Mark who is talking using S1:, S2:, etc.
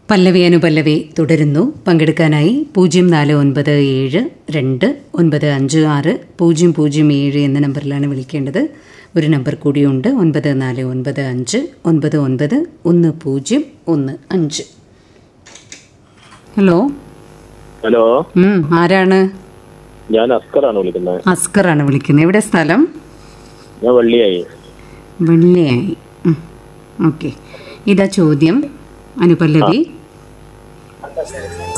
S1: പല്ലവി അനുപല്ലവി തുടരുന്നു പങ്കെടുക്കാനായി പൂജ്യം നാല് ഒൻപത് ഏഴ് രണ്ട് ഒൻപത് അഞ്ച് ആറ് പൂജ്യം പൂജ്യം ഏഴ് എന്ന നമ്പറിലാണ് വിളിക്കേണ്ടത് ഒരു നമ്പർ കൂടിയുണ്ട് ഒൻപത് നാല് ഒൻപത് അഞ്ച് ഒൻപത് ഒൻപത് ഒന്ന് പൂജ്യം ഒന്ന് അഞ്ച് ഹലോ
S2: ഹലോ
S1: ഉം, ആരാണ്
S2: ഞാൻ അസ്കറാണ് വിളിക്കുന്നത്
S1: അസ്കറാണ് വിളിക്കുന്നത് എവിടെ സ്ഥലം
S2: ഞാൻ വള്ളിയായി
S1: വെള്ളിയായി ഓക്കെ ഇതാ ചോദ്യം അനുപല്ലവി